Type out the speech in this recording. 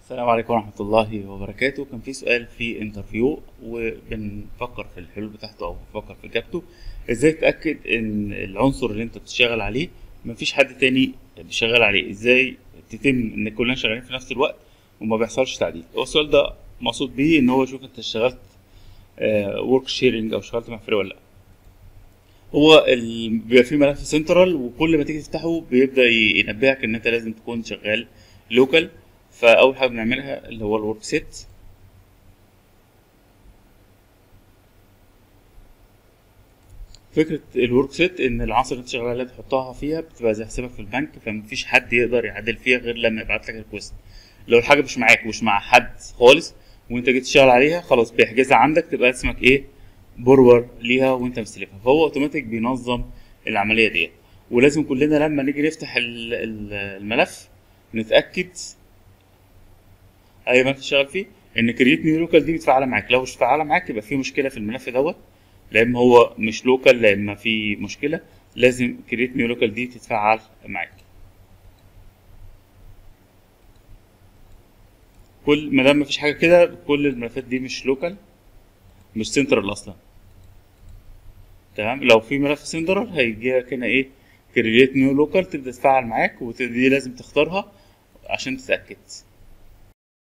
السلام عليكم ورحمة الله وبركاته كان في سؤال في انترفيو وبنفكر في الحلول بتاعته او بنفكر في اجابته ازاي تتأكد ان العنصر اللي انت بتشتغل عليه مفيش حد تاني بيشتغل عليه ازاي تتم ان كلنا شغالين في نفس الوقت وما بيحصلش تعديل هو السؤال ده مقصود بيه ان هو يشوف انت اشتغلت ورك شيرنج او اشتغلت مع فريق ولا لا هو ال... بيبقى في ملف سنترال وكل ما تيجي تفتحه بيبدا ينبهك ان انت لازم تكون شغال لوكال فاول حاجه بنعملها اللي هو الورك سيت فكره الورك سيت ان العناصر اللي انت شغال عليها تحطها فيها بتبقى زي حسابك في البنك فمفيش حد يقدر يعدل فيها غير لما يبعت لك ريكوست لو الحاجه مش معاك ومش مع حد خالص وانت جيت تشتغل عليها خلاص بيحجزها عندك تبقى اسمك ايه بورور ليها وانت مستلفها فهو اوتوماتيك بينظم العمليه ديت ولازم كلنا لما نيجي نفتح الملف نتاكد اي ملف تشتغل فيه ان كرييت نيو لوكال دي متفعله معاك لو مش متفعله معاك يبقى في مشكله في الملف دوت لا اما هو مش لوكال لا اما في مشكله لازم كرييت نيو لوكال دي تتفعل معاك كل ما دام مفيش حاجه كده كل الملفات دي مش لوكال مش سنترال اصلا تمام لو في ملف سنترال هيجي لك هنا ايه كرييت نيو لوكال تبدا تتفاعل معاك ودي لازم تختارها عشان تتاكد